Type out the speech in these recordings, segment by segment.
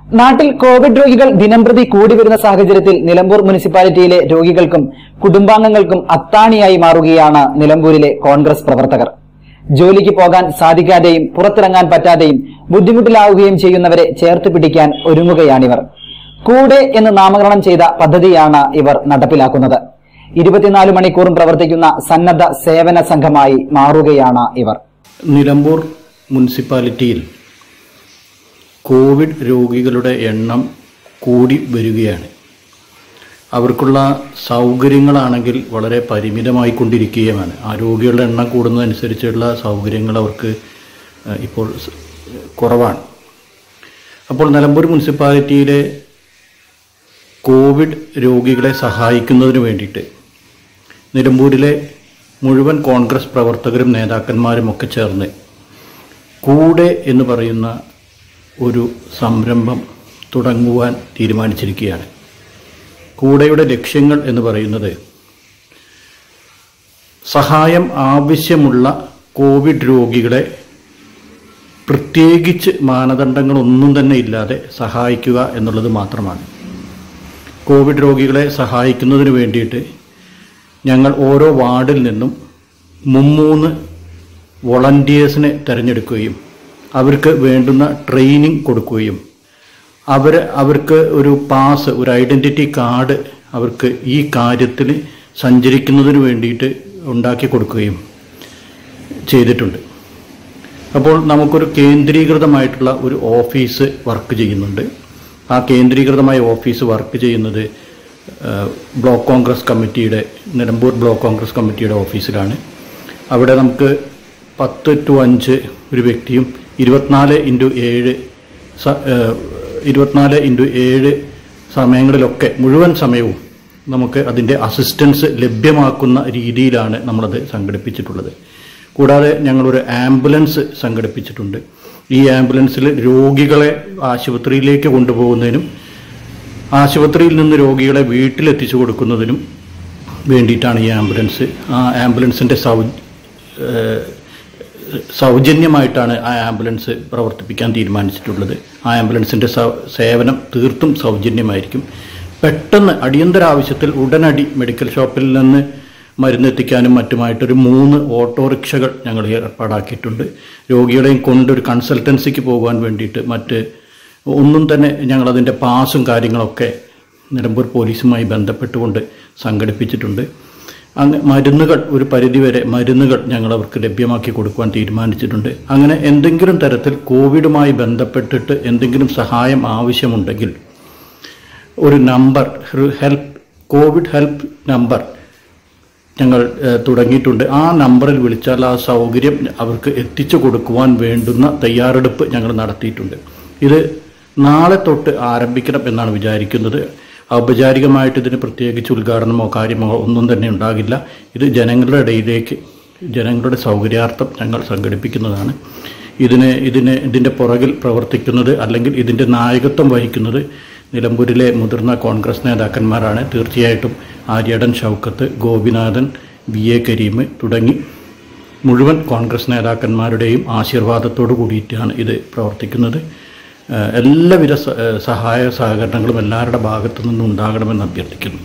നാട്ടിൽ കോവിഡ് രോഗികൾ ദിനംപ്രതി കൂടി വരുന്ന സാഹചര്യത്തിൽ നിലമ്പൂർ മുനിസിപ്പാലിറ്റിയിലെ രോഗികൾക്കും കുടുംബാംഗങ്ങൾക്കും അത്താണിയായി മാറുകയാണ് നിലമ്പൂരിലെ കോൺഗ്രസ് പ്രവർത്തകർ ജോലിക്ക് പോകാൻ സാധിക്കാതെയും പുറത്തിറങ്ങാൻ പറ്റാതെയും ബുദ്ധിമുട്ടിലാവുകയും ചെയ്യുന്നവരെ ചേർത്ത് പിടിക്കാൻ ഒരുങ്ങുകയാണിവർ കൂടെ എന്ന് നാമകരണം ചെയ്ത പദ്ധതിയാണ് ഇവർ നടപ്പിലാക്കുന്നത് ഇരുപത്തിനാല് മണിക്കൂറും പ്രവർത്തിക്കുന്ന സന്നദ്ധ സേവന സംഘമായി മാറുകയാണ് ഇവർ നിലമ്പൂർ മുനിസിപ്പാലിറ്റിയിൽ കോവിഡ് രോഗികളുടെ എണ്ണം കൂടി വരികയാണ് അവർക്കുള്ള സൗകര്യങ്ങളാണെങ്കിൽ വളരെ പരിമിതമായിക്കൊണ്ടിരിക്കുകയുമാണ് ആ രോഗികളുടെ എണ്ണം കൂടുന്നതനുസരിച്ചുള്ള സൗകര്യങ്ങൾ അവർക്ക് ഏഹ്, ഇപ്പോൾ സ് കുറവാണ് അപ്പോൾ നിലമ്പൂർ മുനിസിപ്പാലിറ്റിയിലെ കോവിഡ് രോഗികളെ സഹായിക്കുന്നതിന് വേണ്ടിയിട്ട് നിലമ്പൂരിലെ മുഴുവൻ കോൺഗ്രസ് പ്രവർത്തകരും നേതാക്കന്മാരും ഒക്കെ ചേർന്ന് കൂടെ എന്ന് പറയുന്ന ഒരു സംരംഭം തുടങ്ങുവാൻ തീരുമാനിച്ചിരിക്കുകയാണ് കൂടെയുടെ ലക്ഷ്യങ്ങൾ എന്ന് പറയുന്നത് സഹായം ആവശ്യമുള്ള കോവിഡ് രോഗികളെ പ്രത്യേകിച്ച് മാനദണ്ഡങ്ങളൊന്നും തന്നെ ഇല്ലാതെ സഹായിക്കുക എന്നുള്ളത് മാത്രമാണ് കോവിഡ് രോഗികളെ സഹായിക്കുന്നതിന് വേണ്ടിയിട്ട് ഞങ്ങൾ ഓരോ വാർഡിൽ നിന്നും മുമ്മൂന്ന് വോളണ്ടിയേഴ്സിനെ തിരഞ്ഞെടുക്കുകയും അവർക്ക് വേണ്ടുന്ന ട്രെയിനിങ് കൊടുക്കുകയും അവർ അവർക്ക് ഒരു പാസ് ഒരു ഐഡൻറ്റിറ്റി കാർഡ് അവർക്ക് ഈ കാര്യത്തിൽ സഞ്ചരിക്കുന്നതിന് വേണ്ടിയിട്ട് ഉണ്ടാക്കി കൊടുക്കുകയും ചെയ്തിട്ടുണ്ട് അപ്പോൾ നമുക്കൊരു കേന്ദ്രീകൃതമായിട്ടുള്ള ഒരു ഓഫീസ് വർക്ക് ചെയ്യുന്നുണ്ട് ആ കേന്ദ്രീകൃതമായ ഓഫീസ് വർക്ക് ചെയ്യുന്നത് ആ, ബ്ലോക്ക് കോൺഗ്രസ് കമ്മിറ്റിയുടെ നിലമ്പൂർ ബ്ലോക്ക് കോൺഗ്രസ് കമ്മിറ്റിയുടെ ഓഫീസിലാണ് അവിടെ നമുക്ക് പത്ത് ടു അഞ്ച് ഒരു വ്യക്തിയും ഇരുപത്തിനാല് ഇൻറ്റു ഏഴ് സ- ആ, ഇരുപത്തിനാല് ഇൻറ്റു ഏഴ് സമയങ്ങളിലൊക്കെ മുഴുവൻ സമയവും നമുക്ക് അതിൻ്റെ അസിസ്റ്റൻസ് ലഭ്യമാക്കുന്ന രീതിയിലാണ് നമ്മളത് സംഘടിപ്പിച്ചിട്ടുള്ളത് കൂടാതെ ഞങ്ങളൊരു ആംബുലൻസ് സംഘടിപ്പിച്ചിട്ടുണ്ട് ഈ ആംബുലൻസിൽ രോഗികളെ ആശുപത്രിയിലേക്ക് കൊണ്ടുപോകുന്നതിനും ആശുപത്രിയിൽ നിന്ന് രോഗികളെ വീട്ടിലെത്തിച്ചു കൊടുക്കുന്നതിനും വേണ്ടിയിട്ടാണ് ഈ ആംബുലൻസ് ആ ആംബുലൻസിൻ്റെ സൗ ഏഹ് സൗജന്യമായിട്ടാണ് ആ ആംബുലൻസ് പ്രവർത്തിപ്പിക്കാൻ തീരുമാനിച്ചിട്ടുള്ളത് ആ ആംബുലൻസിൻ്റെ സ- സേവനം തീർത്തും സൗജന്യമായിരിക്കും പെട്ടെന്ന് അടിയന്തര ആവശ്യത്തിൽ ഉടനടി മെഡിക്കൽ ഷോപ്പിൽ നിന്ന് മരുന്നെത്തിക്കാനും മറ്റുമായിട്ടൊരു മൂന്ന് ഓട്ടോറിക്ഷകൾ ഞങ്ങൾ ഏർപ്പാടാക്കിയിട്ടുണ്ട് രോഗികളെയും കൊണ്ട് ഒരു കൺസൾട്ടൻസിക്ക് പോകുവാൻ വേണ്ടിയിട്ട് മറ്റ് ഒന്നും തന്നെ ഞങ്ങളതിൻ്റെ പാസും കാര്യങ്ങളൊക്കെ നിലമ്പൂർ പോലീസുമായി ബന്ധപ്പെട്ടുകൊണ്ട് സംഘടിപ്പിച്ചിട്ടുണ്ട് അങ്ങ് മരുന്നുകൾ ഒരു പരിധിവരെ മരുന്നുകൾ ഞങ്ങൾ അവർക്ക് ലഭ്യമാക്കി കൊടുക്കുവാൻ തീരുമാനിച്ചിട്ടുണ്ട് അങ്ങനെ എന്തെങ്കിലും തരത്തിൽ കോവിഡുമായി ബന്ധപ്പെട്ടിട്ട് എന്തെങ്കിലും സഹായം ആവശ്യമുണ്ടെങ്കിൽ ഒരു നമ്പർ ഒരു ഹെൽപ്പ് കോവിഡ് ഹെൽപ്പ് നമ്പർ ഞങ്ങൾ ഏഹ്, തുടങ്ങിയിട്ടുണ്ട് ആ നമ്പറിൽ വിളിച്ചാൽ ആ സൗകര്യം അവർക്ക് എത്തിച്ചു കൊടുക്കുവാൻ വേണ്ടുന്ന തയ്യാറെടുപ്പ് ഞങ്ങൾ നടത്തിയിട്ടുണ്ട് ഇത് നാളെ തൊട്ട് ആരംഭിക്കണം എന്നാണ് വിചാരിക്കുന്നത് ഔപചാരികമായിട്ട് ഇതിന് പ്രത്യേകിച്ച് ഉദ്ഘാടനമോ കാര്യമോ ഒന്നും തന്നെ ഉണ്ടാകില്ല ഇത് ജനങ്ങളുടെ ഇടയിലേക്ക് ജനങ്ങളുടെ സൗകര്യാർത്ഥം ഞങ്ങൾ സംഘടിപ്പിക്കുന്നതാണ് ഇതിന് ഇതിന് ഇതിൻ്റെ പുറകിൽ പ്രവർത്തിക്കുന്നത് അല്ലെങ്കിൽ ഇതിൻ്റെ നായകത്വം വഹിക്കുന്നത് നിലമ്പൂരിലെ മുതിർന്ന കോൺഗ്രസ് നേതാക്കന്മാരാണ് തീർച്ചയായിട്ടും ആര്യടൻ ഷൗക്കത്ത് ഗോപിനാഥൻ വി എ കരീം തുടങ്ങി മുഴുവൻ കോൺഗ്രസ് നേതാക്കന്മാരുടെയും ആശീർവാദത്തോടു കൂടിയിട്ടാണ് ഇത് പ്രവർത്തിക്കുന്നത് ഏഹ് എല്ലാവിധ സ- ഏഹ് സഹായ സഹകരണങ്ങളും എല്ലാവരുടെ ഭാഗത്തു നിന്നും ഉണ്ടാകണമെന്ന് അഭ്യർത്ഥിക്കുന്നു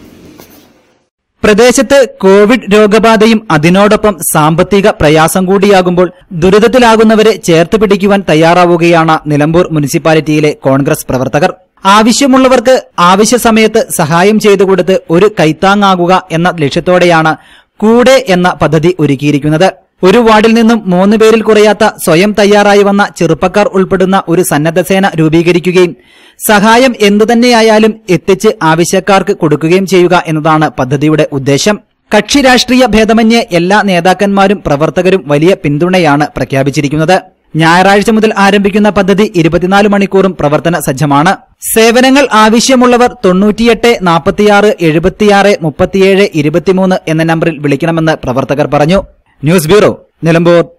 പ്രദേശത്ത് കോവിഡ് രോഗബാധയും അതിനോടൊപ്പം സാമ്പത്തിക പ്രയാസം കൂടിയാകുമ്പോൾ ദുരിതത്തിലാകുന്നവരെ ചേർത്ത് പിടിക്കുവാൻ തയ്യാറാവുകയാണ് നിലമ്പൂർ മുനിസിപ്പാലിറ്റിയിലെ കോൺഗ്രസ് പ്രവർത്തകർ ആവശ്യമുള്ളവർക്ക് ആവശ്യ സമയത്ത് സഹായം ചെയ്തു കൊടുത്ത് ഒരു കൈത്താങ്ങാകുക എന്ന ലക്ഷ്യത്തോടെയാണ് കൂടെ എന്ന പദ്ധതി ഒരുക്കിയിരിക്കുന്നത് ഒരു വാർഡിൽ നിന്നും മൂന്ന് പേരിൽ കുറയാത്ത സ്വയം തയ്യാറായി വന്ന ചെറുപ്പക്കാർ ഉൾപ്പെടുന്ന ഒരു സന്നദ്ധസേന രൂപീകരിക്കുകയും സഹായം എന്തുതന്നെയായാലും എത്തിച്ച് ആവശ്യക്കാർക്ക് കൊടുക്കുകയും ചെയ്യുക എന്നതാണ് പദ്ധതിയുടെ ഉദ്ദേശം കക്ഷി രാഷ്ട്രീയ ഭേദമന്യേ എല്ലാ നേതാക്കന്മാരും പ്രവർത്തകരും വലിയ പിന്തുണയാണ് പ്രഖ്യാപിച്ചിരിക്കുന്നത് ഞായറാഴ്ച മുതൽ ആരംഭിക്കുന്ന പദ്ധതി ഇരുപത്തിനാല് മണിക്കൂറും പ്രവർത്തന സജ്ജമാണ് സേവനങ്ങൾ ആവശ്യമുള്ളവർ തൊണ്ണൂറ്റിയെട്ട് നാൽപ്പത്തിയാറ് എഴുപത്തിയാറ് മുപ്പത്തിയേഴ് ഇരുപത്തിമൂന്ന് എന്ന നമ്പറിൽ വിളിക്കണമെന്ന് പ്രവർത്തകർ പറഞ്ഞു ന്യൂസ് ബ്യൂറോ നിലമ്പൂർ